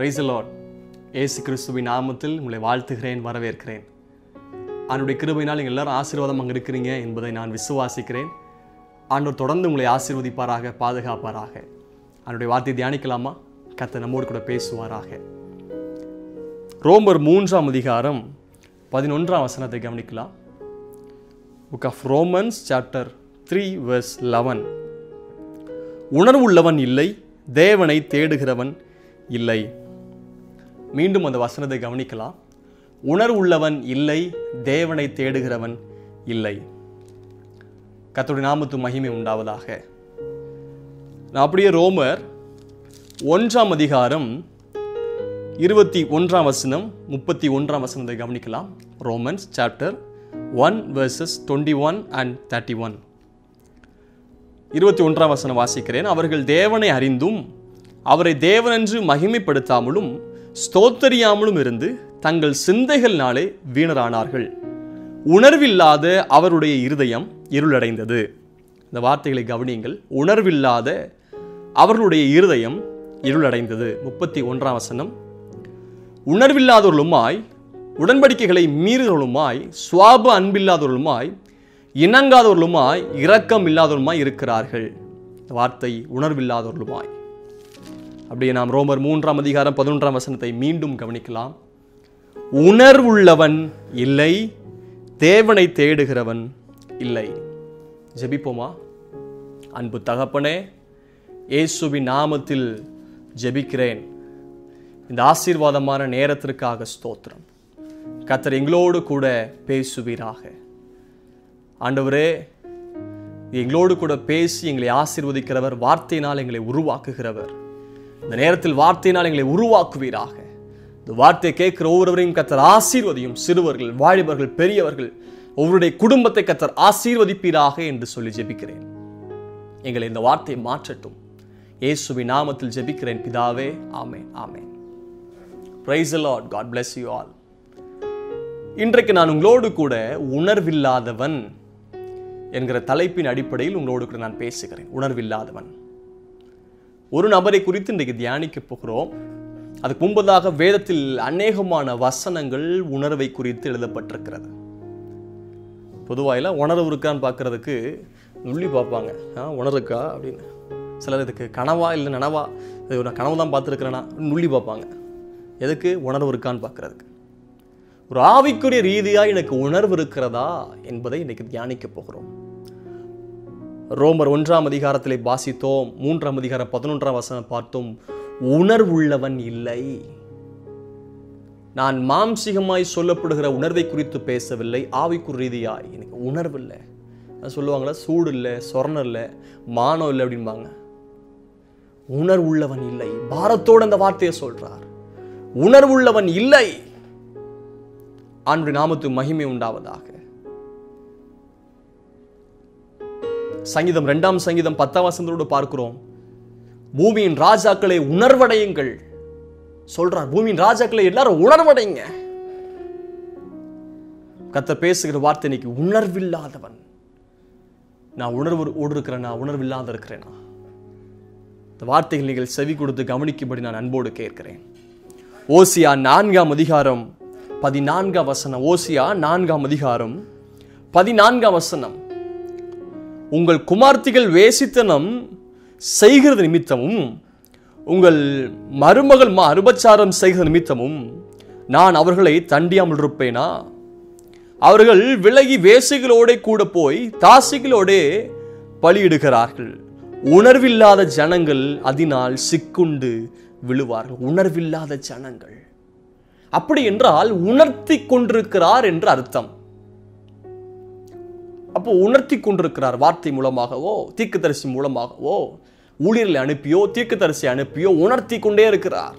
Price Lord ஏசு கிறிஸ்துவின் நாமத்தில் உங்களை வாழ்த்துகிறேன் வரவேற்கிறேன் அவனுடைய கிருபையினால் நீங்கள் எல்லாரும் ஆசீர்வாதம் அங்கே இருக்கிறீங்க என்பதை நான் விசுவாசிக்கிறேன் ஆண்டவர் தொடர்ந்து உங்களை ஆசீர்வதிப்பாராக பாதுகாப்பாராக அவனுடைய வார்த்தை தியானிக்கலாமா கத்த நம்மோடு கூட பேசுவாராக ரோமர் மூன்றாம் அதிகாரம் பதினொன்றாம் வசனத்தை கவனிக்கலாம் book of Romans chapter three verse eleven உணர்வுள்ளவன் இல்லை தேவனை தேடுகிறவன் இல்லை மீண்டும் அந்த வசனத்தை கவனிக்கலாம் உணர்வுள்ளவன் இல்லை தேவனை தேடுகிறவன் இல்லை கர்த்தருடைய நாமத்து மகிமை உண்டாவதாக நான் அப்படியே ரோமர் ஒன்றாம் அதிகாரம் இருபத்தி ஒன்றாம் வசனம் முப்பத்தி ஒன்றாம் வசனத்தை கவனிக்கலாம் Romans chapter one verses twenty one and thirty one இருபத்தி ஒன்றாம் வசனம் வாசிக்கிறேன் அவர்கள் தேவனை அறிந்தும் அவரை தேவனென்று மகிமைப்படுத்தாமலும் ஸ்தோத்தரியாமலும் இருந்து தங்கள் சிந்தைகள்னாலே வீணரானார்கள் உணர்வில்லாத அவருடைய இருதயம் இருளடைந்தது இந்த வார்த்தைகளை கவனியுங்கள் உணர்வில்லாத அவர்களுடைய இருதயம் இருளடைந்தது முப்பத்தி ஒன்றாம் வசனம் உணர்வில்லாதவர்களுமாய் உடன்படிக்கைகளை மீறுகளுமாய் சுவாப அன்பில்லாதவர்களுமாய் இணங்காதவர்களுமாய் இரக்கம் இல்லாதவர்களுமாய் இருக்கிறார்கள் இந்த வார்த்தை உணர்வில்லாதவர்களுமாய் அப்படியே நாம் ரோமர் மூன்றாம் அதிகாரம் பதினொன்றாம் வசனத்தை மீண்டும் கவனிக்கலாம் உணர்வுள்ளவன் இல்லை தேவனை தேடுகிறவன் இல்லை ஜெபிப்போமா அன்பு தகப்பனே இயேசுவின் நாமத்தில் ஜெபிக்கிறேன் இந்த ஆசீர்வாதமான நேரத்திற்காக ஸ்தோத்திரம் கத்தர் எங்களோடு கூட பேசுவீராக ஆண்டவரே எங்களோடு கூட பேசி எங்களை ஆசீர்வதிக்கிறவர் வார்த்தையினால் எங்களை உருவாக்குகிறவர் இந்த நேரத்தில் வார்த்தையினால் எங்களை உருவாக்குவீராக இந்த வார்த்தையை கேட்கிற ஒவ்வொருவரையும் கத்தர் ஆசீர்வதியும் சிறுவர்கள் வாலிபர்கள் பெரியவர்கள் ஒவ்வொருடைய குடும்பத்தை கத்தர் ஆசீர்வதிப்பீராக என்று சொல்லி ஜெபிக்கிறேன் எங்களை இந்த வார்த்தையை மாற்றட்டும் இயேசுவின் நாமத்தில் ஜெபிக்கிறேன் பிதாவே ஆமென் ஆமென் praise Lord God bless you all இன்றைக்கு நான் உங்களோடு கூட உணர்வில்லாதவன் என்கிற தலைப்பின் அடிப்படையில் உங்களோடு கூட நான் பேசுகிறேன் உணர்வில்லாதவன் ஒரு நபரை குறித்து இன்றைக்கு தியானிக்க போகிறோம் அதுக்கு முன்பதாக வேதத்தில் அநேகமான வசனங்கள் உணர்வை குறித்து எழுதப்பட்டிருக்கிறது பொதுவாயில் உணர்வு இருக்கான்னு பார்க்கறதுக்கு நுள்ளி பார்ப்பாங்க ஆ உணர்வுக்கா அப்படின்னு சிலர் இதுக்கு கனவா இல்லை நனவா இது நான் கனவு தான் பார்த்துருக்கிறேன்னா நுள்ளி பார்ப்பாங்க எதுக்கு உணர்வு இருக்கான்னு பார்க்கறதுக்கு ஒரு ஆவிக்குரிய ரீதியாக எனக்கு உணர்வு இருக்கிறதா என்பதை இன்னைக்கு தியானிக்க போகிறோம் ரோமர் ஒன்றாம் அதிகாரத்திலே வாசித்தோம் மூன்றாம் அதிகாரம் பதினொன்றாம் வசனம் பார்த்தோம் உணர்வுள்ளவன் இல்லை நான் மாம்சிகமாய் சொல்லப்படுகிற உணர்வை குறித்து பேசவில்லை ஆவிக்குரிய ரீதியாய் எனக்கு உணர்வு இல்லை அது சொல்லுவாங்களா சூடு இல்லை சொர்ணம் இல்லை மானம் இல்லை அப்படிம்பாங்க உணர்வுள்ளவன் இல்லை பாரத்தோடு அந்த வார்த்தையை சொல்றார் உணர்வுள்ளவன் இல்லை ஆண்டு நாமத்து மகிமை உண்டாவதாக சங்கீதம் இரண்டாம் சங்கீதம் பத்தாம் வசந்தோடு பார்க்கிறோம் பூமியின் ராஜாக்களை உணர்வடையுங்கள் சொல்றார் பூமியின் ராஜாக்களை எல்லாரும் உணர்வடைங்க கத்த பேசுகிற வார்த்தை இன்னைக்கு உணர்வில்லாதவன் நான் உணர்வு ஓடு இருக்கிறேனா உணர்வில்லாத இருக்கிறேனா இந்த வார்த்தைகள் நீங்கள் செவி கொடுத்து கவனிக்கும்படி நான் அன்போடு கேட்கிறேன் ஓசியா நான்காம் அதிகாரம் பதினான்காம் வசனம் ஓசியா நான்காம் அதிகாரம் பதினான்காம் வசனம் உங்கள் குமார்த்திகள் வேசித்தனம் செய்கிறது நிமித்தமும் உங்கள் மருமகள் மா அருபச்சாரம் செய்கிற நிமித்தமும் நான் அவர்களை தண்டியாமல் இருப்பேனா அவர்கள் விலகி வேசிகளோட கூட போய் தாசிகளோடே பலியிடுகிறார்கள் உணர்வில்லாத ஜனங்கள் அதனால் சிக்குண்டு விழுவார்கள் உணர்வில்லாத ஜனங்கள் அப்படி என்றால் உணர்த்தி கொண்டிருக்கிறார் என்று அர்த்தம் அப்போ உணர்த்தி கொண்டிருக்கிறார் வார்த்தை மூலமாகவோ தீர்க்கதரிசி மூலமாகவோ ஊழியர்களை அனுப்பியோ தீர்க்கதரிசி அனுப்பியோ உணர்த்தி கொண்டே இருக்கிறார்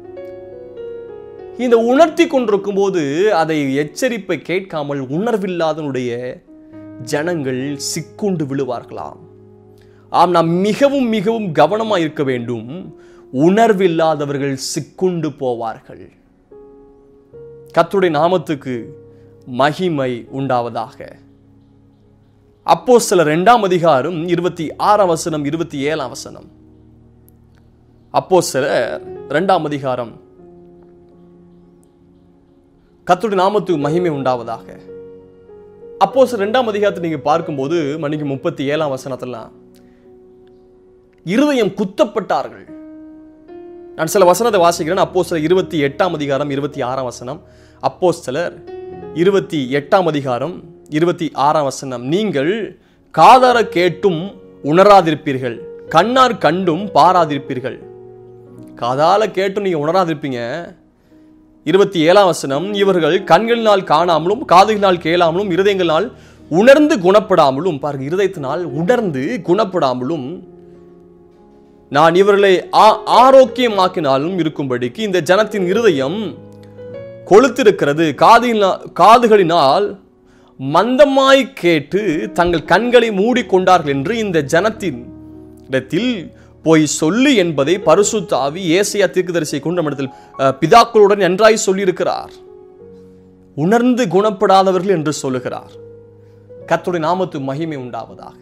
இந்த உணர்த்தி கொண்டிருக்கும் போது அதை எச்சரிப்பை கேட்காமல் உணர்வில்லாதனுடைய ஜனங்கள் சிக்குண்டு விழுவார்களாம் ஆம் நாம் மிகவும் மிகவும் கவனமாக இருக்க வேண்டும் உணர்வில்லாதவர்கள் சிக்குண்டு போவார்கள் கத்துடைய நாமத்துக்கு மகிமை உண்டாவதாக அப்போ சில ரெண்டாம் அதிகாரம் இருபத்தி ஆறாம் வசனம் இருபத்தி ஏழாம் வசனம் அப்போ சிலர் ரெண்டாம் அதிகாரம் கர்த்தருடைய நாமத்துக்கு மகிமை உண்டாவதாக அப்போ ரெண்டாம் அதிகாரத்தை நீங்க பார்க்கும்போது மணிக்கு முப்பத்தி ஏழாம் வசனத்தெல்லாம் இருதயம் குத்தப்பட்டார்கள் நான் சில வசனத்தை வாசிக்கிறேன் அப்போ சில இருபத்தி எட்டாம் அதிகாரம் இருபத்தி ஆறாம் வசனம் அப்போ சிலர் இருபத்தி எட்டாம் அதிகாரம் இருபத்தி ஆறாம் வசனம் நீங்கள் காதார கேட்டும் உணராதிருப்பீர்கள் கண்ணார் கண்டும் பாராதிருப்பீர்கள் காதால கேட்டும் நீங்க உணராதிருப்பீங்க இருபத்தி ஏழாம் வசனம் இவர்கள் கண்களினால் காணாமலும் காதுகளினால் கேளாமலும் இருதயங்களால் உணர்ந்து குணப்படாமலும் பாருங்க இருதயத்தினால் உணர்ந்து குணப்படாமலும் நான் இவர்களை ஆ- ஆரோக்கியமாக்கினாலும் இருக்கும்படிக்கு இந்த ஜனத்தின் இருதயம் கொளுத்திருக்கிறது காதினா- காதுகளினால் மந்தமாய் கேட்டு தங்கள் கண்களை மூடிக்கொண்டார்கள் என்று இந்த ஜனத்தின் இடத்தில் போய் சொல்லு என்பதை பரிசுத்த ஆவி ஏசையா தீர்க்கதரிசியை கொண்ட இடத்தில் அஹ், பிதாக்களுடன் நன்றாய் சொல்லியிருக்கிறார் உணர்ந்து குணப்படாதவர்கள் என்று சொல்லுகிறார் கர்த்தருடைய நாமத்து மகிமை உண்டாவதாக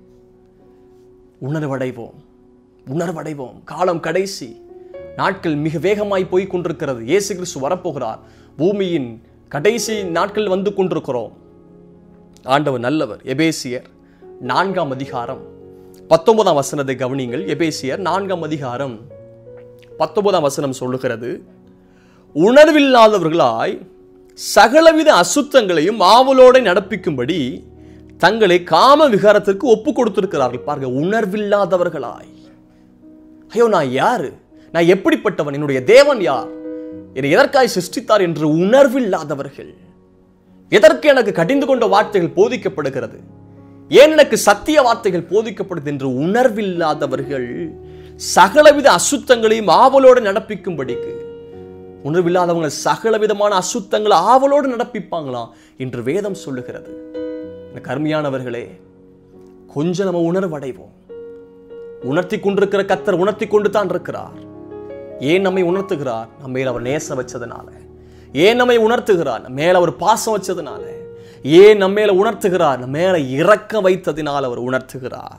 உணர்வடைவோம் உணர்வடைவோம் காலம் கடைசி நாட்கள் மிக வேகமாய் போய் கொண்டிருக்கிறது இயேசு கிறிஸ்து வரப்போகிறார் பூமியின் கடைசி நாட்கள் வந்து கொண்டிருக்கிறோம் ஆண்டவர் நல்லவர் எபேசியர் நான்காம் அதிகாரம் பத்தொன்பதாம் வசனத்தை கவனிங்கள் எபேசியர் நான்காம் அதிகாரம் பத்தொன்பதாம் வசனம் சொல்லுகிறது உணர்வில்லாதவர்களாய் சகலவித அசுத்தங்களையும் ஆவலோட நடப்பிக்கும்படி தங்களை காம விகாரத்திற்கு ஒப்பு கொடுத்திருக்கிறார்கள் பாருங்க உணர்வில்லாதவர்களாய் ஐயோ நான் யாரு நான் எப்படிப்பட்டவன் என்னுடைய தேவன் யார் என்னை எதற்காய் சிருஷ்டித்தார் என்று உணர்வில்லாதவர்கள் எதற்கு எனக்கு கடிந்து கொண்ட வார்த்தைகள் போதிக்கப்படுகிறது ஏன் எனக்கு சத்திய வார்த்தைகள் போதிக்கப்படுது என்று உணர்வில்லாதவர்கள் சகலவித அசுத்தங்களையும் ஆவலோடு நடப்பிக்கும்படிக்கு உணர்வில்லாதவங்க சகலவிதமான அசுத்தங்களை ஆவலோடு நடப்பிப்பாங்களாம் என்று வேதம் சொல்லுகிறது எனக்கு அருமையானவர்களே கொஞ்சம் நம்ம உணர்வடைவோம் உணர்த்தி கொண்டிருக்கிற கத்தர் உணர்த்தி கொண்டு தான் இருக்கிறார் ஏன் நம்மை உணர்த்துகிறார் நம்ம மேல் அவர் நேசம் வச்சதுனால ஏன் நம்மை உணர்த்துகிறார் நம்ம மேல அவர் பாசம் வச்சதுனால ஏன் நம்ம மேல உணர்த்துகிறார் நம்ம மேல இறக்க வைத்ததினால் அவர் உணர்த்துகிறார்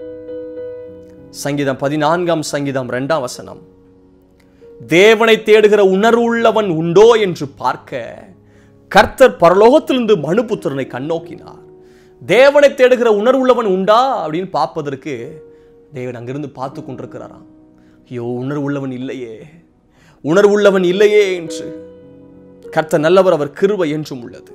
சங்கீதம் பதினான்காம் சங்கீதம் இரண்டாம் வசனம் தேவனை தேடுகிற உணர்வு உள்ளவன் உண்டோ என்று பார்க்க கர்த்தர் பரலோகத்திலிருந்து மனுபுத்திரனை கண்ணோக்கினார் தேவனை தேடுகிற உணர்வுள்ளவன் உண்டா அப்படின்னு பார்ப்பதற்கு தேவன் அங்கிருந்து பார்த்து கொண்டிருக்கிறாராம் ஐயோ உணர்வுள்ளவன் இல்லையே உணர்வுள்ளவன் இல்லையே என்று கர்த்தர் நல்லவர் அவர் கிருபை என்றும் உள்ளது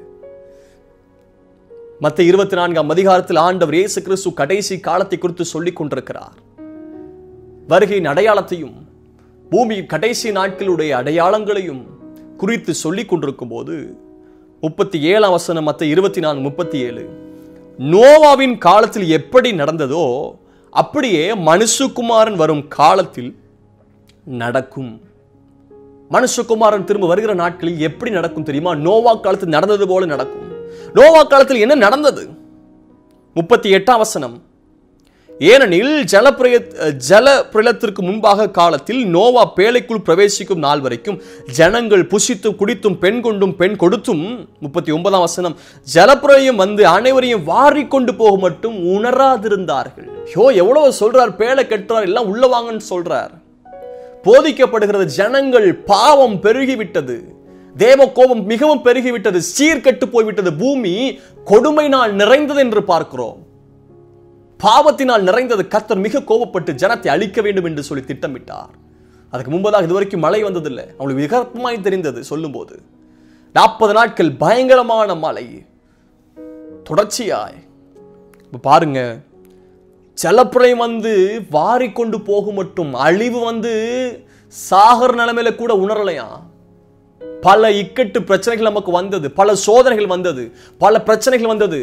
மத்த இருபத்தி நான்காம் அதிகாரத்தில் ஆண்டவர் இயேசு கிறிஸ்து கடைசி காலத்தை குறித்து சொல்லிக் கொண்டிருக்கிறார் வருகையின் அடையாளத்தையும் பூமியின் கடைசி நாட்களுடைய அடையாளங்களையும் குறித்து சொல்லிக் கொண்டிருக்கும் போது முப்பத்தி ஏழாம் வசனம் மத்த இருபத்தி நான்கு முப்பத்தி ஏழு நோவாவின் காலத்தில் எப்படி நடந்ததோ அப்படியே மனுஷகுமாரன் வரும் காலத்தில் நடக்கும் மனுஷகுமாரன் திரும்ப வருகிற நாட்களில் எப்படி நடக்கும் தெரியுமா நோவா காலத்தில் நடந்தது போல நடக்கும் நோவா காலத்தில் என்ன நடந்தது முப்பத்தி எட்டாம் வசனம் ஏனெனில் ஜலப்பிரய ஜல பிரளயத்திற்கு முன்பாக காலத்தில் நோவா பேழைக்குள் பிரவேசிக்கும் நாள் வரைக்கும் ஜனங்கள் புசித்தும் குடித்தும் பெண் கொண்டும் பெண் கொடுத்தும் முப்பத்தி ஒன்பதாம் வசனம் ஜலப்பிரயம் வந்து அனைவரையும் வாரி கொண்டு போக மட்டும் உணராதிருந்தார்கள் யோ எவ்வளவு சொல்றார் பேழை கட்டுறார் எல்லாம் உள்ள வாங்கன்னு சொல்றார் போதிக்கப்படுகிறது ஜனங்கள் பாவம் பெருகிவிட்டது தேவ கோபம் மிகவும் பெருகிவிட்டது சீர்கெட்டு போய்விட்டது பூமி கொடுமையினால் நிறைந்தது என்று பார்க்கிறோம் பாவத்தினால் நிறைந்தது கர்த்தர் மிக கோபப்பட்டு ஜனத்தை அழிக்க வேண்டும் என்று சொல்லி திட்டமிட்டார் அதுக்கு முன்பதாக இதுவரைக்கும் மழை வந்ததில்லை அவங்களுக்கு விகற்பமாய் தெரிந்தது சொல்லும்போது நாற்பது நாட்கள் பயங்கரமான மழை தொடர்ச்சியாய் இப்ப பாருங்க ஜலப்பிரயம் வந்து வாரி கொண்டு போகும் மட்டும் அழிவு வந்து சாகர நிலைமையில கூட உணரலையாம் பல இக்கட்டு பிரச்சனைகள் நமக்கு வந்தது பல சோதனைகள் வந்தது பல பிரச்சனைகள் வந்தது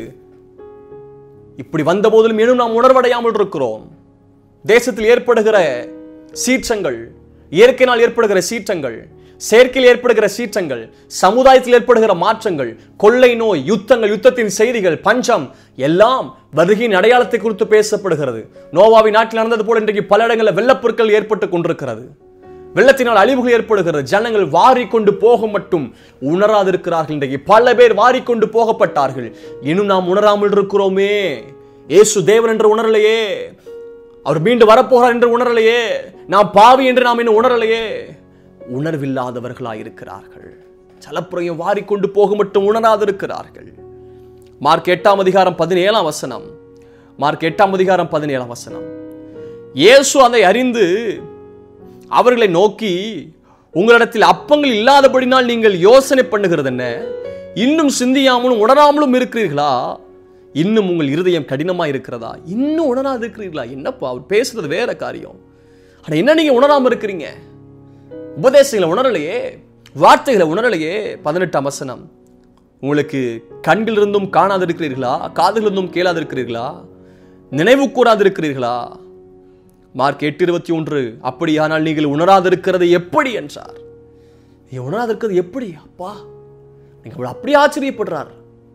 இப்படி வந்த போதிலும் இன்னும் நாம் உணர்வடையாமல் இருக்கிறோம் தேசத்தில் ஏற்படுகிற சீற்றங்கள் இயற்கையினால் ஏற்படுகிற சீற்றங்கள் செயற்கையில் ஏற்படுகிற சீற்றங்கள் சமுதாயத்தில் ஏற்படுகிற மாற்றங்கள் கொள்ளை நோய் யுத்தங்கள் யுத்தத்தின் செய்திகள் பஞ்சம் எல்லாம் வருகையின் அடையாளத்தை குறித்து பேசப்படுகிறது நோவாவி நாட்டில் நடந்தது போல இன்றைக்கு பல இடங்களில் வெள்ளப்பொருட்கள் ஏற்பட்டு கொண்டிருக்கிறது வெள்ளத்தினால் அழிவுகள் ஏற்படுகிறது ஜனங்கள் வாரிக்கொண்டு போக மட்டும் உணராதிருக்கிறார்கள் இன்றைக்கு பல பேர் வாரிக்கொண்டு போகப்பட்டார்கள் இன்னும் நாம் உணராமல் இருக்கிறோமே இயேசு தேவன் என்று உணரலையே அவர் மீண்டும் வரப்போகிறார் என்று உணரலையே நாம் பாவி என்று நாம் இன்னும் உணரலையே உணர்வில்லாதவர்களாய் இருக்கிறார்கள் ஜலப்புறையும் வாரிக்கொண்டு போக மட்டும் உணராதிருக்கிறார்கள் மார்க் எட்டாம் அதிகாரம் பதினேழாம் வசனம் மார்க் எட்டாம் அதிகாரம் பதினேழாம் வசனம் இயேசு அதை அறிந்து அவர்களை நோக்கி உங்களிடத்தில் அப்பங்கள் இல்லாதபடினால் நீங்கள் யோசனை பண்ணுகிறது என்ன இன்னும் சிந்தியாமலும் உணராமலும் இருக்கிறீர்களா இன்னும் உங்கள் இருதயம் கடினமா இருக்கிறதா இன்னும் உணராது இருக்கிறீர்களா என்னப்பா அவர் பேசுறது வேற காரியம் ஆனா என்ன நீங்க உணராம இருக்கிறீங்க உபதேசங்களை உணரலையே வார்த்தைகளை உணரலையே பதினெட்டாம் வசனம் உங்களுக்கு கண்களிலிருந்தும் காணாதிருக்கிறீர்களா காதுகளிலிருந்தும் கேளாதிருக்கிறீர்களா நினைவு கூறாதிருக்கிறீர்களா மார்க் எட்டு இருபத்தி ஒன்று அப்படியானால் நீங்கள் உணராதிருக்கிறது எப்படி என்றார் நீ உணராதிருக்கிறது எப்படி அப்பா நீங்கள் அப்படி ஆச்சரியப்படுறார்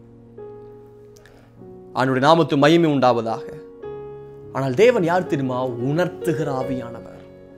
அவனுடைய நாமத்து மகிமை உண்டாவதாக ஆனால் தேவன் யார் தெரியுமா உணர்த்துகிற ஆவியானவர்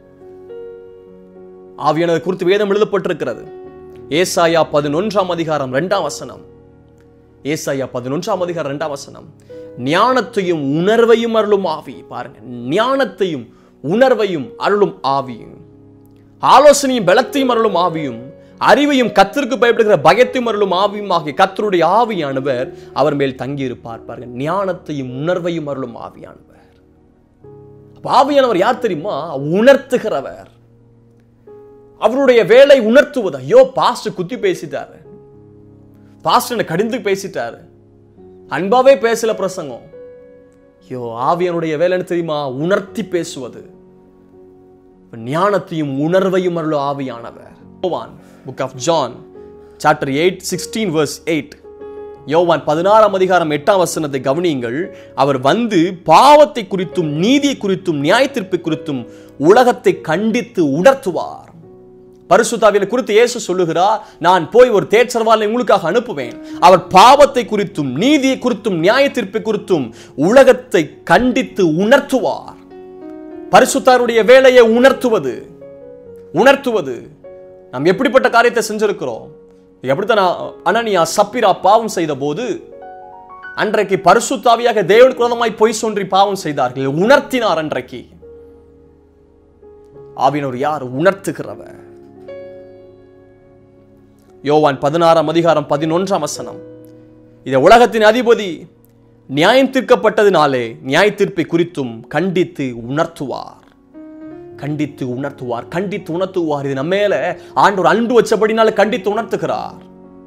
ஆவியானவர் குறித்து வேதம் எழுதப்பட்டிருக்கிறது ஏசாயா பதினொன்றாம் அதிகாரம் இரண்டாம் வசனம் ஏசாயா பதினொன்றாம் அதிகாரம் இரண்டாம் வசனம் ஞானத்தையும் உணர்வையும் அருளும் ஆவி பாருங்க ஞானத்தையும் உணர்வையும் அருளும் ஆவியும் ஆலோசனையும் பலத்தையும் அருளும் ஆவியும் அறிவையும் கத்திற்கு பயப்படுகிற பயத்தையும் அருளும் ஆவியும் ஆகிய கத்தருடைய ஆவியானவர் அவர் மேல் தங்கியிருப்பார் பாருங்க ஞானத்தையும் உணர்வையும் அருளும் ஆவியானவர் அப்ப ஆவியானவர் யார் தெரியுமா உணர்த்துகிறவர் அவருடைய வேலை உணர்த்துவது ஐயோ பாஸ்ட் குத்தி பேசிட்டாரு பாஸ்ட் என்ன கடிந்து பேசிட்டாரு அன்பாவே பேசல பிரசங்கம் ஐயோ ஆவியனுடைய வேலைன்னு தெரியுமா உணர்த்தி பேசுவது ஞானத்தையும் உணர்வையும் அருள் ஆவியானவர் யோவான் book of John chapter eight sixteen verse eight யோவான் பதினாறாம் அதிகாரம் எட்டாம் வசனத்தை கவனியுங்கள் அவர் வந்து பாவத்தை குறித்தும் நீதியை குறித்தும் நியாயத்தீர்ப்பை குறித்தும் உலகத்தை கண்டித்து உணர்த்துவார் பரிசுத்தாவினை குறித்து இயேசு சொல்லுகிறார் நான் போய் ஒரு தேற்றர்வாளை உங்களுக்காக அனுப்புவேன் அவர் பாவத்தை குறித்தும் நீதியை குறித்தும் நியாய தீர்ப்பை குறித்தும் உலகத்தை கண்டித்து உணர்த்துவார் பரிசுத்தாருடைய வேலையை உணர்த்துவது உணர்த்துவது நாம் எப்படிப்பட்ட காரியத்தை செஞ்சிருக்கிறோம் எப்படித்தான் அனனியா சப்பிரா பாவம் செய்த போது அன்றைக்கு பரிசுத்தாவியாக தேவன் குரதமாய் பொய் சொன்றி பாவம் செய்தார்கள் உணர்த்தினார் அன்றைக்கு ஆவினோர் யார் உணர்த்துகிறவர் யோவான் பதினாறாம் அதிகாரம் பதினொன்றாம் வசனம் இந்த உலகத்தின் அதிபதி நியாயம் தீர்க்கப்பட்டதினாலே நியாய தீர்ப்பை குறித்தும் கண்டித்து உணர்த்துவார் கண்டித்து உணர்த்துவார் கண்டித்து உணர்த்துவார் இது நம்ம மேல ஆண்டவர் அன்பு வச்சபடினால கண்டித்து உணர்த்துகிறார்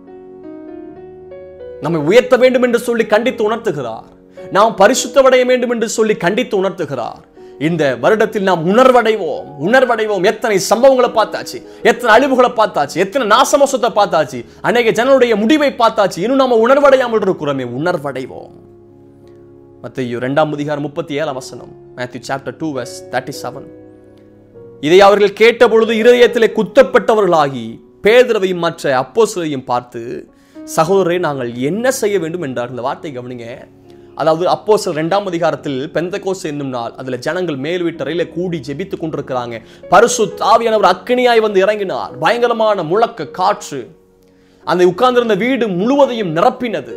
நம்மை உயர்த்த வேண்டும் என்று சொல்லி கண்டித்து உணர்த்துகிறார் நாம் பரிசுத்தவடைய வேண்டும் என்று சொல்லி கண்டித்து உணர்த்துகிறார் இந்த வருடத்தில் நாம் உணர்வடைவோம் உணர்வடைவோம் எத்தனை சம்பவங்களை பார்த்தாச்சு எத்தனை அழிவுகளை பார்த்தாச்சு எத்தனை நாசமோசத்தை பார்த்தாச்சு அநேக ஜனங்களுடைய முடிவை பார்த்தாச்சு இன்னும் நாம உணர்வடையாமல் இருக்கிறோமே உணர்வடைவோம் மத்திய இரண்டாம் அதிகாரம் முப்பத்தி ஏழாம் வசனம் Matthew chapter two verse thirty seven இதை அவர்கள் கேட்டபொழுது இருதயத்திலே குத்தப்பட்டவர்களாகி பேதரவையும் மற்ற அப்போஸ்தலரையும் பார்த்து சகோதரரை நாங்கள் என்ன செய்ய வேண்டும் என்றார் இந்த வார்த்தை கவனிங்க அதாவது அப்போஸ்தலர் இரண்டாம் அதிகாரத்தில் பெந்தகோஸ் என்னும் நாள் அதுல ஜனங்கள் மேல் வீட்டறையில கூடி ஜெபித்துக் கொண்டிருக்கிறாங்க பரிசு தாவியானவர் அக்கினியாய் வந்து இறங்கினார் பயங்கரமான முழக்க காற்று அந்த உட்கார்ந்திருந்த வீடு முழுவதையும் நிரப்பினது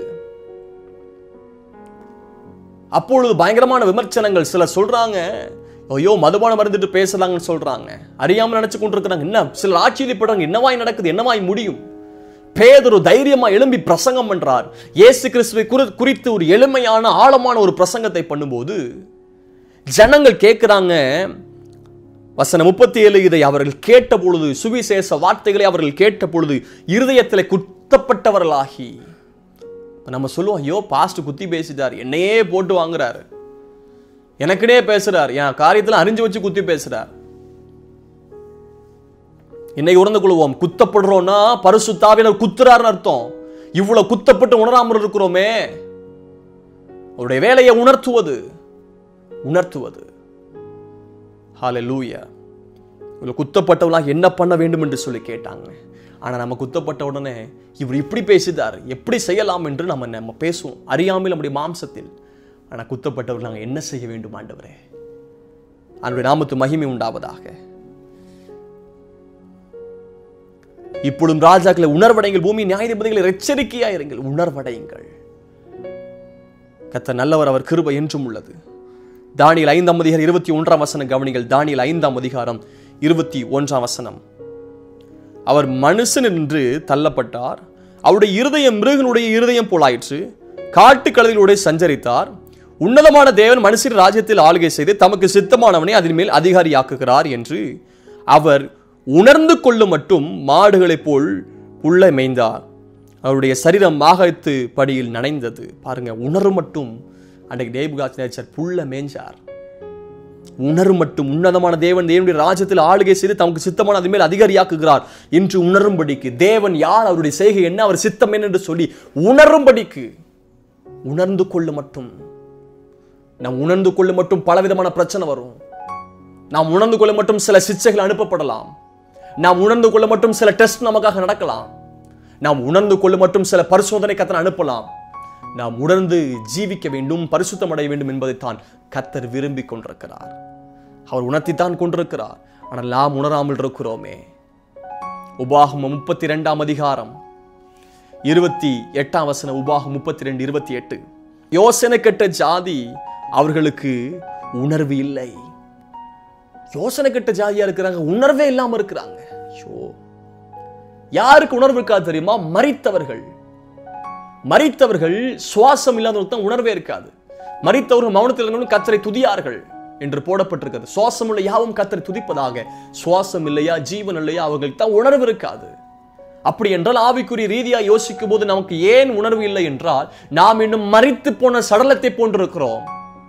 அப்பொழுது பயங்கரமான விமர்சனங்கள் சிலர் சொல்றாங்க ஐயோ மதுபானம் மருந்துட்டு பேசுறாங்கன்னு சொல்றாங்க அறியாம நினைச்சு கொண்டிருக்கிறாங்க என்ன சிலர் ஆச்சரியப்படுறாங்க என்னவாய் நடக்குது என்னவாய் முடியும் பேதொரு தைரியமா எழும்பி பிரசங்கம் பண்றார் இயேசு கிறிஸ்துவை குறி குறித்து ஒரு எளிமையான ஆழமான ஒரு பிரசங்கத்தை பண்ணும்போது ஜனங்கள் கேட்கிறாங்க வசனம் முப்பத்தி ஏழு இதை அவர்கள் கேட்ட பொழுது சுவிசேஷ வார்த்தைகளை அவர்கள் கேட்ட பொழுது இருதயத்தில் குத்தப்பட்டவர்களாகி இப்ப நம்ம சொல்லுவோம் ஐயோ பாஸ்ட் குத்தி பேசிட்டார் என்னையே போட்டு வாங்குறாரு எனக்குனே பேசுறார் என் காரியத்தில் அறிஞ்சு வச்சு குத்தி பேசுறார் இன்னைக்கு உணர்ந்து கொள்வோம் குத்தப்படுறோம்னா பரிசுத்தாவினர் குத்துறாருன்னு அர்த்தம் இவ்வளவு குத்தப்பட்டு உணராமல் இருக்கிறோமே அவருடைய வேலையை உணர்த்துவது உணர்த்துவது ஹாலே லூயா இவ்வளவு குத்தப்பட்டவளாக என்ன பண்ண வேண்டும் என்று சொல்லி கேட்டாங்க ஆனா நம்ம குத்தப்பட்ட உடனே இவர் இப்படி பேசிட்டார் எப்படி செய்யலாம் என்று நம்ம நம்ம பேசுவோம் அறியாமல் நம்முடைய மாம்சத்தில் ஆனா குத்தப்பட்டவர் நாங்கள் என்ன செய்ய வேண்டும் ஆண்டவரே அவருடைய நாமத்து மகிமை உண்டாவதாக இப்பொழுதும் ராஜாக்களை உணர்வடைங்கள் பூமி நியாயாதிபதிகளை எச்சரிக்கையாயிருங்கள் உணர்வடையுங்கள் கத்த நல்லவர் அவர் கிருபை என்றும் உள்ளது தானியல் ஐந்தாம் அதிகாரம் இருபத்தி ஒன்றாம் வசனம் கவனிகள் தானியல் ஐந்தாம் அதிகாரம் இருபத்தி ஒன்றாம் வசனம் அவர் மனுஷன் என்று தள்ளப்பட்டார் அவருடைய இருதயம் மிருகனுடைய இருதயம் போலாயிற்று காட்டுக்கழுதிலூടെ சஞ்சரித்தார் உன்னதமான தேவன் மனுஷர் ராஜ்யத்தில் ஆளுகை செய்து தமக்கு சித்தமானவனை அதன் மேல் அதிகாரியாக்குகிறார் என்று அவர் உணர்ந்து கொள்ளும் மட்டும் மாடுகளைப் போல் புல்லை மேய்ந்தார் அவருடைய சரீரம் மாகத்து படியில் நனைந்தது பாருங்க உணரும் மட்டும் அன்றைக்கு நேபுகாத் நேச்சர் புல்ல மேய்ஞ்சார் உணரும் மட்டும் உன்னதமான தேவன் தேவனுடைய ராஜ்யத்தில் ஆளுகை செய்து தமக்கு சித்தமான அது மேல் அதிகாரியாக்குகிறார் என்று உணரும்படிக்கு தேவன் யார் அவருடைய செய்கை என்ன அவர் சித்தம் என்ன என்று சொல்லி உணரும்படிக்கு உணர்ந்து கொள்ள மட்டும் நாம் உணர்ந்து கொள்ள மட்டும் பலவிதமான பிரச்சனை வரும் நாம் உணர்ந்து கொள்ள மட்டும் சில சிச்சைகள் அனுப்பப்படலாம் நாம் உணர்ந்து கொள்ள மட்டும் சில டெஸ்ட் நமக்காக நடக்கலாம் நாம் உணர்ந்து கொள்ள மட்டும் சில பரிசோதனை கத்தனை அனுப்பலாம் நாம் உணர்ந்து ஜீவிக்க வேண்டும் பரிசுத்தம் அடைய வேண்டும் என்பதைத்தான் கத்தர் விரும்பி கொண்டிருக்கிறார் அவர் உணர்த்தித்தான் கொண்டிருக்கிறார் ஆனால் நாம் உணராமல் இருக்கிறோமே உபாகமம் முப்பத்தி ரெண்டாம் அதிகாரம் இருபத்தி எட்டாம் வசனம் உபாகம் முப்பத்தி ரெண்டு இருபத்தி எட்டு யோசனை கெட்ட ஜாதி அவர்களுக்கு உணர்வு இல்லை யோசனை கெட்ட ஜாதியா இருக்கிறாங்க உணர்வே இல்லாம இருக்கிறாங்க ஐயோ யாருக்கு உணர்வு இருக்காது தெரியுமா மறித்தவர்கள் மறித்தவர்கள் சுவாசம் இல்லாதவர்களுக்கு தான் உணர்வே இருக்காது மறித்தவர்கள் மௌனத்தில் இருந்தவர்கள் கத்தரை துதியார்கள் என்று போடப்பட்டிருக்கிறது சுவாசம் உள்ள யாவும் கத்தரை துதிப்பதாக சுவாசம் இல்லையா ஜீவன் இல்லையா அவர்களுக்கு தான் உணர்வு இருக்காது அப்படி என்றால் ஆவிக்குரிய ரீதியா யோசிக்கும் போது நமக்கு ஏன் உணர்வு இல்லை என்றால் நாம் இன்னும் மறித்து போன சடலத்தை போன்றிருக்கிறோம்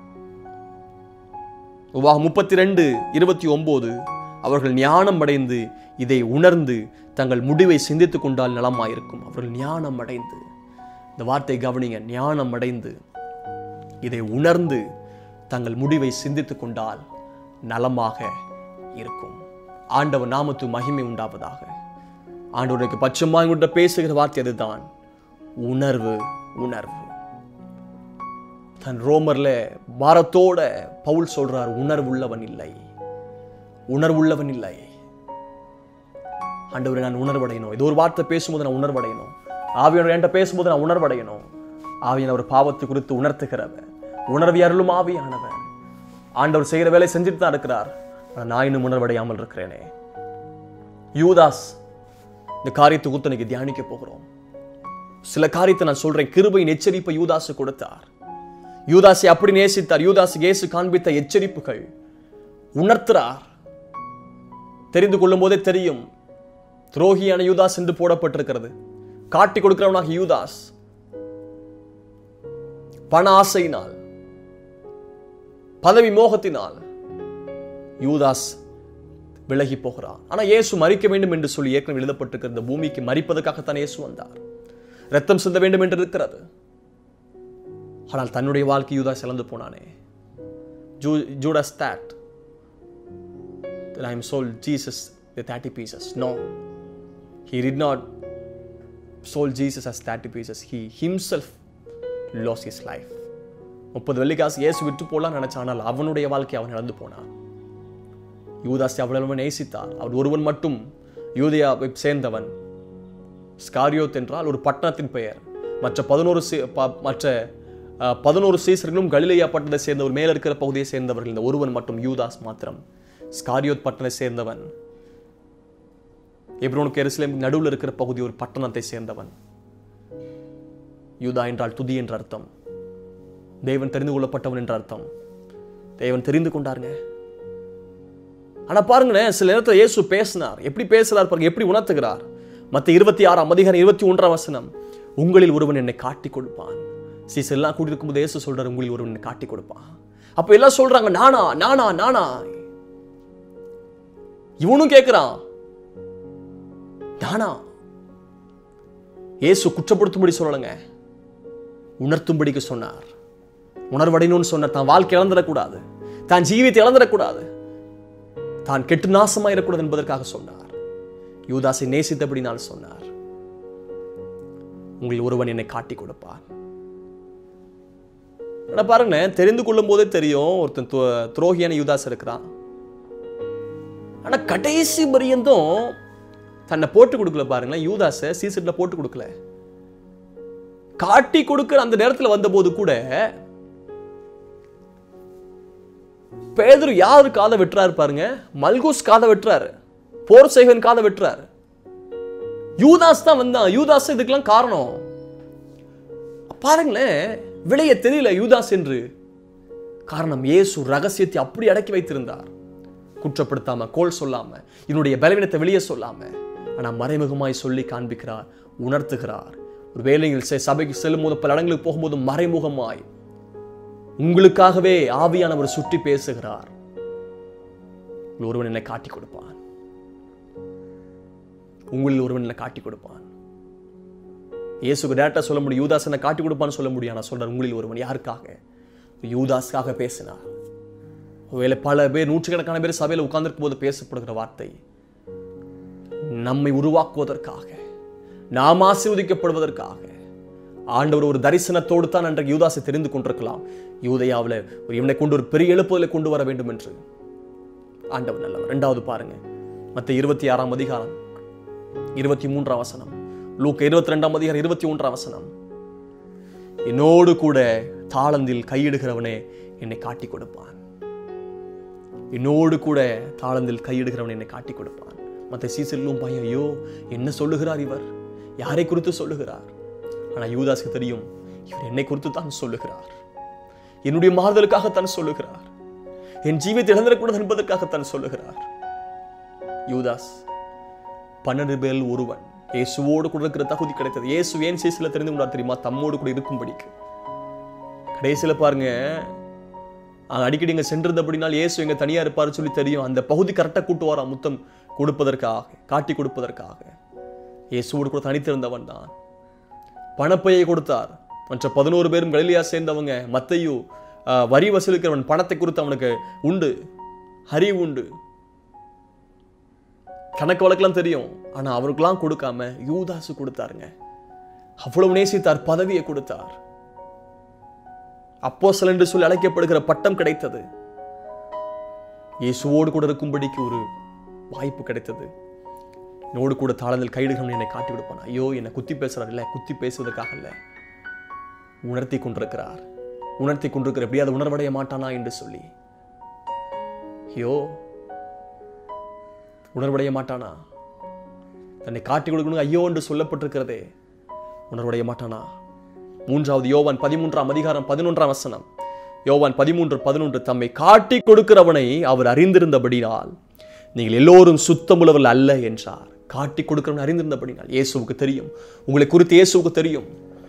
உபாகம் முப்பத்தி ரெண்டு இருபத்தி ஒன்பது அவர்கள் ஞானம் அடைந்து இதை உணர்ந்து தங்கள் முடிவை சிந்தித்துக் கொண்டால் நலமாயிருக்கும் அவர்கள் ஞானம் அடைந்து இந்த வார்த்தை கவனிங்க ஞானம் அடைந்து இதை உணர்ந்து தங்கள் முடிவை சிந்தித்துக் கொண்டால் நலமாக இருக்கும் ஆண்டவர் நாமத்து மகிமை உண்டாவதாக ஆண்டவருக்கு பச்சமாய் கொண்ட பேசுகிற வார்த்தை அதுதான் உணர்வு உணர்வு தன் ரோமர்ல பாரத்தோட பவுல் சொல்றார் உணர்வுள்ளவன் இல்லை உணர்வுள்ளவன் இல்லை ஆண்டவரை நான் உணர்வடையணும் இது ஒரு வார்த்தை பேசும்போது நான் உணர்வடையணும் ஆவியானவர் என்கிட்ட பேசும்போது நான் உணர்வடையணும் ஆவியானவர் பாவத்தை குறித்து உணர்த்துகிறவர் உணர்வி அருளும் ஆவியானவர் ஆண்டவர் செய்கிற வேலை செஞ்சுட்டு தான் இருக்கிறார் ஆனால் நான் இன்னும் உணர்வடையாமல் இருக்கிறேனே யூதாஸ் இந்த காரியத்தை குறித்து இன்னைக்கு தியானிக்க போகிறோம் சில காரியத்தை நான் சொல்றேன் கிருபையின் எச்சரிப்பை யூதாசு கொடுத்தார் யூதாசை அப்படி நேசித்தார் யூதாசு இயேசு காண்பித்த எச்சரிப்புகள் உணர்த்துறார் தெரிந்து கொள்ளும் போதே தெரியும் துரோகியான யூதாஸ் என்று போடப்பட்டிருக்கிறது காட்டி கொடுக்கிறவனாக யூதாஸ் பண ஆசையினால் பதவி மோகத்தினால் யூதாஸ் விலகி போகிறான் ஆனா இயேசு மறிக்க வேண்டும் என்று சொல்லி ஏற்கனவே எழுதப்பட்டிருக்கிற இந்த பூமிக்கு மறிப்பதற்காகத்தான் இயேசு வந்தார் ரத்தம் சிந்த வேண்டும் என்று இருக்கிறது ஆனால் தன்னுடைய வாழ்க்கை யூதாஸ் இழந்து போனானே ஜூ Judas that that I am sold Jesus the 30 pieces. No. He did not sold Jesus as 30 pieces. He himself lost his life. முப்பது வெள்ளிக்காசு இயேசு விட்டு போலாம் நினைச்சானால் அவனுடைய வாழ்க்கை அவன் இழந்து போனான் யூதாசி அவ்வளவு நேசித்தார் அவர் ஒருவன் மட்டும் யூதியாவை சேர்ந்தவன் ஸ்காரியோத் என்றால் ஒரு பட்டணத்தின் பெயர் மற்ற பதினோரு சீ- ப- மற்ற அஹ், பதினோரு சீசர்களும் கலிலேயா பட்டணத்தை சேர்ந்தவர் மேல இருக்கிற பகுதியை சேர்ந்தவர்கள் இந்த ஒருவன் மட்டும் யூதாஸ் மாத்திரம் ஸ்காரியோத் பட்டணத்தை சேர்ந்தவன் எப்ரோனுக்கு எருசலேம் நடுவில் இருக்கிற பகுதி ஒரு பட்டணத்தை சேர்ந்தவன் யூதா என்றால் துதி என்ற அர்த்தம் தேவன் தெரிந்து கொள்ளப்பட்டவன் என்ற அர்த்தம் தேவன் தெரிந்து கொண்டாருங்க ஆனா பாருங்களேன் சில நேரத்தில் இயேசு பேசினார் எப்படி பேசுறார் பாருங்க எப்படி உணர்த்துகிறார் மத்த இருபத்தி ஆறாம் அதிகாரம் இருபத்தி ஒன்றாம் வசனம் உங்களில் ஒருவன் என்னை காட்டி கொடுப்பான் சீஸ் எல்லாம் கூட்டி இருக்கும்போது இயேசு சொல்றாரு உங்களில் ஒருவன் என்னை காட்டி கொடுப்பான் அப்ப எல்லாம் சொல்றாங்க நானா நானா நானா இவனும் கேட்கிறான் நானா இயேசு குற்றப்படுத்தும்படி சொல்லலைங்க உணர்த்தும்படிக்கு சொன்னார் உணர்வடையணும்னு சொன்னார் தான் வாழ்க்கை இழந்துடக்கூடாது தான் ஜீவித்தை இழந்துடக்கூடாது தான் கெட்டு நாசமாயிடக்கூடாது என்பதற்காக சொன்னார் யூதாசை நேசித்தபடி நான் சொன்னார் உங்களில் ஒருவன் என்னை காட்டி கொடுப்பான் ஆனா பாருங்க தெரிந்து கொள்ளும் போதே தெரியும் ஒருத்தன் துவ- துரோகியான யூதாஸ் இருக்கிறான் ஆனா கடைசி பரியந்தும் தன்னை போட்டு கொடுக்கல பாருங்களேன் யூதாஸை சீசட்ல போட்டு கொடுக்கல காட்டி கொடுக்கிற அந்த நேரத்துல வந்தபோது கூட பேதுரு யாரு காதை வெட்டுறாரு பாருங்க மல்கூஸ் காதை வெட்டுறாரு போர் செய்வன் காதை வெட்டுறாரு யூதாஸ் தான் வந்தான் யூதாஸ் இதுக்கெல்லாம் காரணம் பாருங்களேன் விளைய தெரியல யூதாஸ் என்று காரணம் இயேசு ரகசியத்தை அப்படி அடக்கி வைத்திருந்தார் குற்றப்படுத்தாம கோல் சொல்லாம என்னுடைய பலவீனத்தை வெளியே சொல்லாம ஆனா மறைமுகமாய் சொல்லி காண்பிக்கிறார் உணர்த்துகிறார் ஒரு வேலையில் செ- சபைக்கு செல்லும் போது பல இடங்களுக்கு போகும்போது மறைமுகமாய் உங்களுக்காகவே ஆவியானவர் சுற்றி பேசுகிறார் ஒருவன் என்னை காட்டி கொடுப்பான் உங்களில் ஒருவன் என்னை காட்டி கொடுப்பான் இயேசுக்கு டேரக்டா சொல்ல முடியும் யூதாஸ் என்னை காட்டி கொடுப்பான்னு சொல்ல முடியும் நான் சொல்றேன் உங்களில் ஒருவன் யாருக்காக யூதாஸ்க்காக பேசினார் ஒருவேளை பல பேர் நூற்றுக்கணக்கான பேர் சபையில் உட்கார்ந்திருக்கும் போது பேசப்படுகிற வார்த்தை நம்மை உருவாக்குவதற்காக நாம் ஆசீர்வதிக்கப்படுவதற்காக ஆண்டவர் ஒரு தரிசனத்தோடு தான் அன்றைக்கு யூதாசை தெரிந்து கொண்டிருக்கலாம் யூதயாவில் ஒரு இவனை கொண்டு ஒரு பெரிய எழுப்புதலை கொண்டு வர வேண்டும் என்று ஆண்டவர் நல்லவர் ரெண்டாவது பாருங்க மத்த இருபத்தி ஆறாம் அதிகாரம் இருபத்தி மூன்றாம் வசனம் லூக்க இருபத்தி ரெண்டாம் அதிகாரம் இருபத்தி மூன்றாம் வசனம் என்னோடு கூட தாளந்தில் கையிடுகிறவனே என்னை காட்டி கொடுப்பான் என்னோடு கூட தாளந்தில் கையிடுகிறவன் என்னை காட்டி கொடுப்பான் மற்ற சீசரிலும் பையன் ஐயோ என்ன சொல்லுகிறார் இவர் யாரை குறித்து சொல்லுகிறார் ஆனா யூதாஸ்க்கு தெரியும் இவர் என்னை குறித்து தான் சொல்லுகிறார் என்னுடைய மாறுதலுக்காகத்தான் சொல்லுகிறார் என் ஜீவியத்தை இழந்திடக்கூடாது என்பதற்காகத்தான் சொல்லுகிறார் யூதாஸ் பன்னெண்டு பேரில் ஒருவன் இயேசுவோடு கூட இருக்கிற தகுதி கிடைத்தது இயேசு ஏன் சீசில தெரிந்து கொண்டார் தெரியுமா தம்மோடு கூட இருக்கும்படிக்கு கடைசியில பாருங்க அங்க அடிக்கடி இங்க சென்றிருந்தபடினால் இயேசு எங்க தனியா இருப்பாரு சொல்லி தெரியும் அந்த பகுதி கரெக்டா கூட்டு வரா முத்தம் கொடுப்பதற்காக காட்டி கொடுப்பதற்காக இயேசுவோடு கூட தனித்திருந்தவன் தான் பணப்பையை கொடுத்தார் மற்ற பதினோரு பேரும் கலிலியா சேர்ந்தவங்க மத்தையு ஆஹ், வரி வசூலிக்கிறவன் பணத்தை குறித்து அவனுக்கு உண்டு அறிவு உண்டு கணக்கு வழக்கெல்லாம் தெரியும் ஆனா அவருக்கெல்லாம் கொடுக்காம யூதாசு கொடுத்தாருங்க அவ்வளவு நேசித்தார் பதவியை கொடுத்தார் அப்போஸ்தலன் என்று சொல்லி அழைக்கப்படுகிற பட்டம் கிடைத்தது இயேசுவோடு கூட இருக்கும்படிக்கு ஒரு வாய்ப்பு கிடைத்தது என்னோடு கூட தாளத்தில் கைடுகள் என்னை காட்டி கொடுப்பான் ஐயோ என்னை குத்தி பேசுறார் இல்ல குத்தி பேசுவதற்காக இல்ல உணர்த்தி கொண்டிருக்கிறார் உணர்த்தி கொண்டிருக்கிற எப்படி அதை உணர்வடைய மாட்டானா என்று சொல்லி ஐயோ உணர்வடைய மாட்டானா தன்னை காட்டி கொடுக்கணும் ஐயோ என்று சொல்லப்பட்டிருக்கிறதே உணர்வடைய மாட்டானா மூன்றாவது யோவான் பதிமூன்றாம் அதிகாரம் பதினொன்றாம் வசனம் யோவான் பதிமூன்று பதினொன்று தம்மை காட்டி கொடுக்கிறவனை அவர் அறிந்திருந்தபடினால் நீங்கள் எல்லோரும் சுத்தமுள்ளவர்கள் அல்ல என்றார் காட்டி கொடுக்கிறவன் அறிந்திருந்தபடினால் இயேசுவுக்கு தெரியும் உங்களை குறித்து இயேசுவுக்கு தெரியும்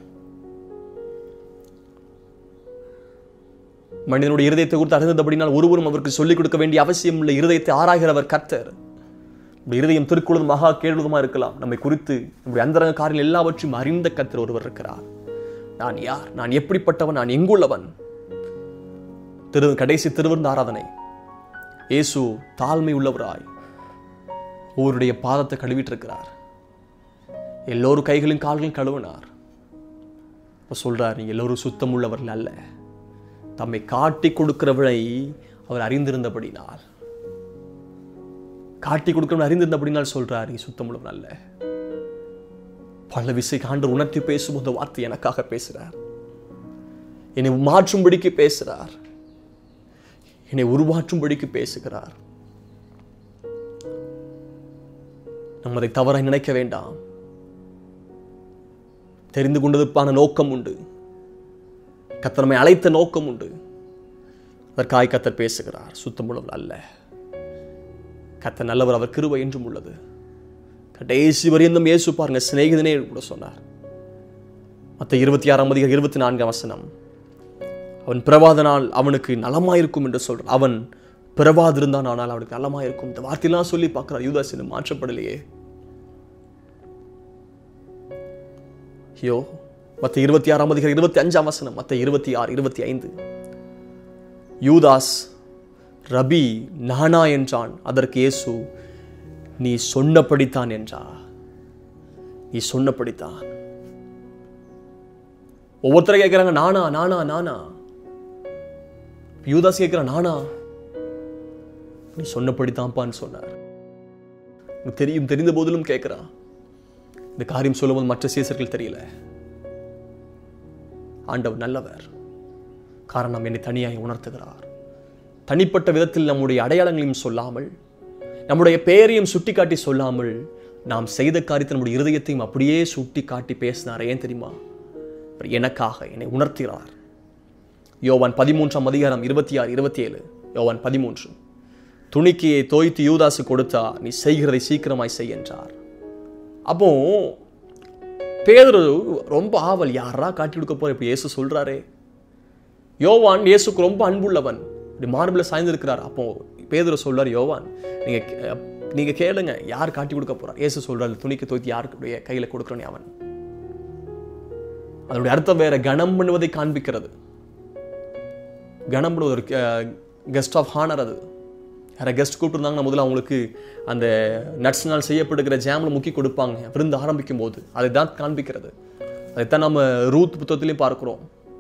மனிதனுடைய இருதயத்தை குறித்து அறிந்தபடினால் ஒருவரும் அவருக்கு சொல்லிக் கொடுக்க வேண்டிய அவசியம் இல்லை இருதயத்தை ஆராய்கிறவர் கர்த்தர் நம்முடைய இருதயம் திருக்குள்ளதும் மகா கேள்வதுமா இருக்கலாம் நம்மை குறித்து நம்முடைய அந்தரங்க காரியம் எல்லாவற்றையும் அறிந்த கர்த்தர் ஒருவர் இருக்கிறார் நான் யார் நான் எப்படிப்பட்டவன் நான் எங்குள்ளவன் திரு கடைசி திருவிருந்த ஆராதனை இயேசு தாழ்மை உள்ளவராய் ஒவ்வொருடைய பாதத்தை கழுவிட்டு இருக்கிறார் எல்லோரும் கைகளும் கால்களும் கழுவினார் இப்ப சொல்றார் நீங்க எல்லோரும் சுத்தம் உள்ளவர்கள் அல்ல தம்மை காட்டி கொடுக்கிறவரை அவர் அறிந்திருந்தபடினால் காட்டி கொடுக்கிறவன் அறிந்திருந்தபடினால் சொல்றார் நீ சுத்தம் உள்ளவன் அல்ல பல விசை காண்டு உணர்த்தி பேசும் அந்த வார்த்தை எனக்காக பேசுறார் என்னை மாற்றும்படிக்கு பேசுறார் என்னை உருவாற்றும்படிக்கு பேசுகிறார் நம்ம அதை தவற நினைக்க வேண்டாம் தெரிந்து கொண்டதற்கான நோக்கம் உண்டு கத்தர் நம்மை அழைத்த நோக்கம் உண்டு அதற்காய் கத்தர் பேசுகிறார் சுத்தமுள்ளவர் அல்ல கத்தர் நல்லவர் அவர் கிருபை என்றும் உள்ளது கடைசி வரையும் இயேசு பாருங்க சிநேகிதனே கூட சொன்னார் மற்ற இருபத்தி ஆறாம் அதிகாரம் இருபத்தி நான்காம் வசனம் அவன் பிறவாத நாள் அவனுக்கு நலமாயிருக்கும் என்று சொல்றான் அவன் பிறவாதிருந்தான் ஆனால் அவனுக்கு நலமாயிருக்கும் இந்த வார்த்தையெல்லாம் சொல்லி பார்க்கிறார் யூதாஸ் இன்னும் மாற்றப்படலையே ஐயோ மற்ற இருபத்தி ஆறாம் அதிகாரம் இருபத்தி அஞ்சாம் வசனம் மற்ற இருபத்தி ஆறு இருபத்தி ஐந்து யூதாஸ் ரபி நானா என்றான் அதற்கு இயேசு நீ சொன்னபடித்தான் என்றா நீ சொன்னபடித்தான் ஒவ்வொருத்தரை கேட்கிறாங்க நானா நானா நானா யூதாஸ் கேட்கிறான் நானா நீ சொன்னபடித்தான்ப்பான்னு சொன்னார் உனக்கு தெரியும் தெரிந்த போதிலும் கேட்கிறான் இந்த காரியம் சொல்லும்போது மற்ற சீசர்கள் தெரியல ஆண்டவர் நல்லவர் காரணம் என்னை தனியாய் உணர்த்துகிறார் தனிப்பட்ட விதத்தில் நம்முடைய அடையாளங்களையும் சொல்லாமல் நம்முடைய பெயரையும் சுட்டிக்காட்டி சொல்லாமல் நாம் செய்த காரியத்தை நம்முடைய இருதயத்தையும் அப்படியே சுட்டி காட்டி பேசினார் ஏன் தெரியுமா அவர் எனக்காக என்னை உணர்த்துகிறார் யோவான் பதிமூன்றாம் அதிகாரம் இருபத்தி ஆறு இருபத்தி ஏழு யோவான் பதிமூன்று துணிக்கையை தோய்த்து யூதாசு கொடுத்தா நீ செய்கிறதை சீக்கிரமாய் செய் என்றார் அப்போ பேதுரு ரொம்ப ஆவல் யாரா காட்டி கொடுக்க போற இப்படி இயேசு சொல்றாரே யோவான் இயேசுக்கு ரொம்ப அன்புள்ளவன் இப்படி மார்பில் சாய்ந்திருக்கிறார் அப்போ பேதுரு சொல்றார் யோவான் நீங்க கே- நீங்க கேளுங்க யார் காட்டி கொடுக்க போறார் இயேசு சொல்றாரு துணிக்கு தோய்த்து யாருக்குடைய கையில கொடுக்குறோன்னு அவன் அதனுடைய அர்த்தம் வேற கணம் பண்ணுவதை காண்பிக்கிறது கணம் பண்ணுவது ஒரு கெஸ்ட் ஆஃப் ஹானர் அது யாரை கெஸ்ட் கூப்பிட்டுருந்தாங்கன்னா முதல்ல அவங்களுக்கு அந்த நட்ஸ்னால் செய்யப்படுகிற ஜாமில் முக்கி கொடுப்பாங்க விருந்து ஆரம்பிக்கும் போது அதை தான் காண்பிக்கிறது அதைத்தான் நம்ம ரூத் புத்தகத்திலையும் பார்க்கிறோம்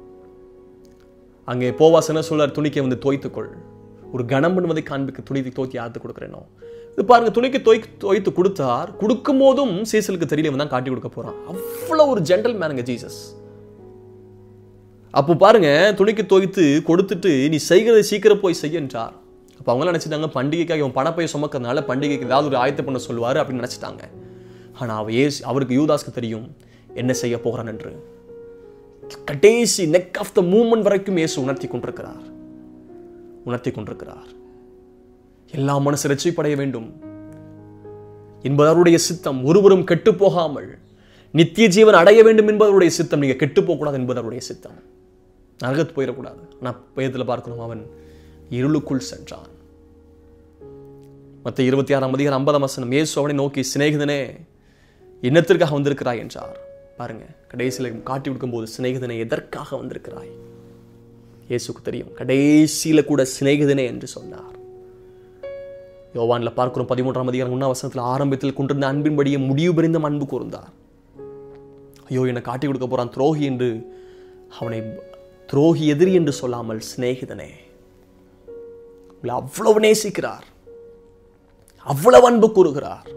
அங்கே போவாஸ் என்ன சொல்றார் துணிக்கை வந்து தோய்த்துக்கொள் ஒரு கணம் பண்ணுவதை காண்பிக்க துணிக்கு தோய்த்து யாருக்கு கொடுக்குறேனோ இது பாருங்க துணிக்கு தோய் தோய்த்து கொடுத்தார் கொடுக்கும் போதும் சீசலுக்கு தெரியல இவன் தான் காட்டி கொடுக்க போறான் அவ்வளவு ஒரு ஜென்டல் மேனுங்க ஜீசஸ் அப்போ பாருங்க துணிக்கு தோய்த்து கொடுத்துட்டு நீ செய்கிறதை சீக்கிரம் போய் செய்ய என்றார் அப்போ அவங்களாம் நினைச்சிட்டாங்க பண்டிகைக்காக இவன் பணப்பையை சுமக்கிறதுனால பண்டிகைக்கு ஏதாவது ஒரு ஆயத்த பண்ண சொல்லுவார் அப்படின்னு நினைச்சிட்டாங்க ஆனா அவ ஏசு அவருக்கு யூதாஸ்க்கு தெரியும் என்ன செய்ய போகிறான் என்று கடைசி நெக் ஆஃப் த மூமெண்ட் வரைக்கும் இயேசு உணர்த்தி கொண்டிருக்கிறார் உணர்த்தி கொண்டிருக்கிறார் எல்லா மனசு ரட்சிப்படைய வேண்டும் என்பது அவருடைய சித்தம் ஒருவரும் கெட்டு போகாமல் நித்திய ஜீவன் அடைய வேண்டும் என்பது அவருடைய சித்தம் நீங்க கெட்டு போகக்கூடாது என்பது அவருடைய சித்தம் நரகத்து போயிடக்கூடாது ஆனால் பயத்தில் பார்க்கணும் அவன் இருளுக்குள் சென்றான் மற்ற இருபத்தி ஆறாம் அதிகாரம் ஐம்பதாம் வசனம் இயேசு அவனை நோக்கி சிநேகிதனே என்னத்திற்காக வந்திருக்கிறாய் என்றார் பாருங்க கடைசியில் காட்டி கொடுக்கும்போது சிநேகிதனே எதற்காக வந்திருக்கிறாய் இயேசுக்கு தெரியும் கடைசியில கூட சிநேகிதனே என்று சொன்னார் யோவான்ல பார்க்கிறோம் பதிமூன்றாம் அதிகாரம் ஒன்றாம் வசனத்தில் ஆரம்பத்தில் கொண்டிருந்த அன்பின்படியே முடிவு பெறிந்தும் அன்பு கூர்ந்தார் ஐயோ என்னை காட்டி கொடுக்க போறான் துரோகி என்று அவனை துரோகி எதிரி என்று சொல்லாமல் சிநேகிதனே உங்களை அவ்வளவு நேசிக்கிறார் அவ்வளவு அன்பு கூறுகிறார்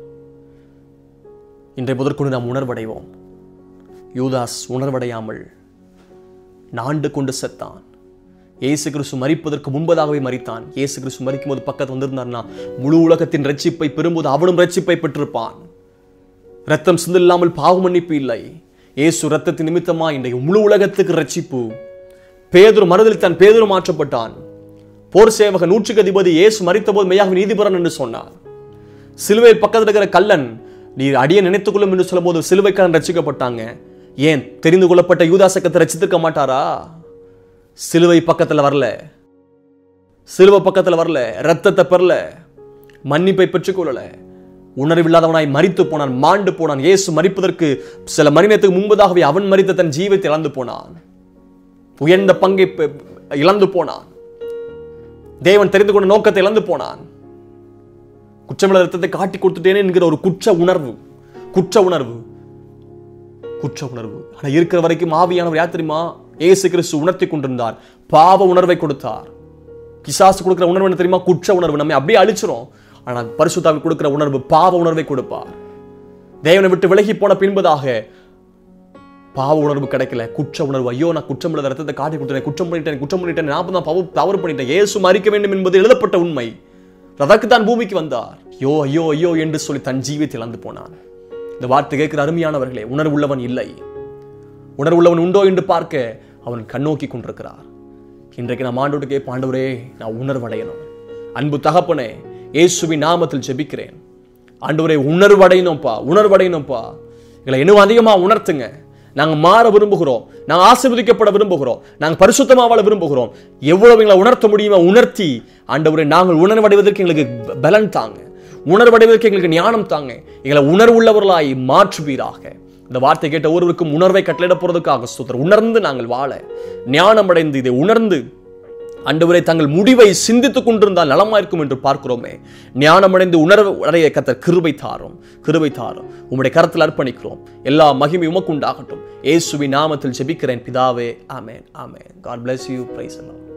இன்றை முதற்கொண்டு நாம் உணர்வடைவோம் யூதாஸ் உணர்வடையாமல் நாண்டு கொண்டு செத்தான் இயேசு கிறிஸ்து மரிப்பதற்கு முன்பதாகவே மரித்தான் இயேசு கிறிஸ்து மரிக்கும் போது பக்கத்து வந்திருந்தார்னா முழு உலகத்தின் ரட்சிப்பை பெறும்போது அவனும் ரட்சிப்பை பெற்றிருப்பான் ரத்தம் சிந்தில்லாமல் பாவ மன்னிப்பு இல்லை இயேசு ரத்தத்தின் நிமித்தமா இன்றைக்கு முழு உலகத்துக்கு ரட்சிப்பு பேதுரு மனதில் தான் பேதுரு மாற்றப்பட்டான் போர் சேவக நூற்றுக்கு அதிபதி இயேசு மரித்த போது மெய்யாக நீதிபரன் என்று சொன்னார் சிலுவையில் பக்கத்தில் இருக்கிற கல்லன் நீ அடிய நினைத்துக் கொள்ளும் என்று சொல்லும்போது சிலுவைக்காரன் ரட்சிக்கப்பட்டாங்க ஏன் தெரிந்து கொள்ளப்பட்ட யூதாசக்கத்தை ரட்சித்திருக்க மாட்டாரா சிலுவை பக்கத்துல வரல சிலுவை பக்கத்துல வரல ரத்தத்தை பெறல மன்னிப்பை பெற்றுக்கொள்ளல உணர்வில்லாதவனாய் மரித்து போனான் மாண்டு போனான் இயேசு மரிப்பதற்கு சில மணி நேரத்துக்கு முன்பதாகவே அவன் மரித்த தன் ஜீவத்தை இழந்து போனான் உயர்ந்த பங்கை பெ- இழந்து போனான் தேவன் தெரிந்து கொண்ட நோக்கத்தை இழந்து போனான் குற்றமில்ல ரத்தத்தை காட்டி கொடுத்துட்டேனே என்கிற ஒரு குற்ற உணர்வு குற்ற உணர்வு குற்ற உணர்வு ஆனா இருக்கிற வரைக்கும் ஆவியானவர் யார் தெரியுமா இயேசு கிறிஸ்து உணர்த்தி கொண்டிருந்தார் பாவ உணர்வை கொடுத்தார் பிசாசு கொடுக்கிற உணர்வு என்ன தெரியுமா குற்ற உணர்வு நம்மை அப்படியே அழிச்சிரும் ஆனால் பரிசுத்தாவி கொடுக்கிற உணர்வு பாவ உணர்வை கொடுப்பார் தேவனை விட்டு விலகி போன பின்பதாக பாவ உணர்வு கிடைக்கல குற்ற உணர்வு ஐயோ நான் குற்றம் இல்லாத ரத்தத்தை காட்டி கொடுத்தேன் குற்றம் பண்ணிட்டேன் குற்றம் பண்ணிட்டேன் நான் தான் பாவ தவறு பண்ணிட்டேன் இயேசு மறிக்க வேண்டும் என்பது எழுதப்பட்ட உண்மை அதற்கு தான் பூமிக்கு வந்தார் ஐயோ ஐயோ ஐயோ என்று சொல்லி தன் ஜீவித்தை இழந்து போனான் இந்த வார்த்தை கேட்கிற அருமையானவர்களே உணர்வுள்ளவன் இல்லை உணர்வுள்ளவன் உண்டோ என்று பார்க்க அவன் கண்ணோக்கி கொண்டிருக்கிறார் இன்றைக்கு நான் ஆண்டோடு கேட்ப ஆண்டவரே நான் உணர்வடையணும் அன்பு தகப்பனே இயேசுவின் நாமத்தில் ஜெபிக்கிறேன் ஆண்டவரே உணர்வடையணும்ப்பா உணர்வடையணும்ப்பா எங்களை இன்னும் அதிகமா உணர்த்துங்க நாங்க மாற விரும்புகிறோம் நாங்க ஆசீர்வதிக்கப்பட விரும்புகிறோம் நாங்க பரிசுத்தமா வாழ விரும்புகிறோம் எவ்வளவு எங்களை உணர்த்த முடியுமோ உணர்த்தி ஆண்டவரே நாங்கள் உணர்வடைவதற்கு எங்களுக்கு ப- பலன் தாங்க உணர்வடைவதற்கு எங்களுக்கு ஞானம் தாங்க எங்களை உணர்வுள்ளவர்களாய் மாற்றுவீராக இந்த வார்த்தை கேட்ட ஒருவருக்கும் உணர்வை கட்டளையிட போறதுக்காக ஸ்தோத்திரம் உணர்ந்து நாங்கள் வாழ ஞானம் அடைந்து இதை உணர்ந்து ஆண்டவரே தங்கள் முடிவை சிந்தித்துக் கொண்டிருந்தால் நலமாயிருக்கும் என்று பார்க்கிறோமே ஞானமடைந்து உணர்வு அடைய கத்தர் கிருபை தாரும் கிருபை தாரும் உம்முடைய கரத்தில் அர்ப்பணிக்கிறோம் எல்லா மகிமை உமக்கு உண்டாகட்டும் இயேசுவின் நாமத்தில் ஜெபிக்கிறேன் பிதாவே ஆமென் ஆமென் God bless you praise the Lord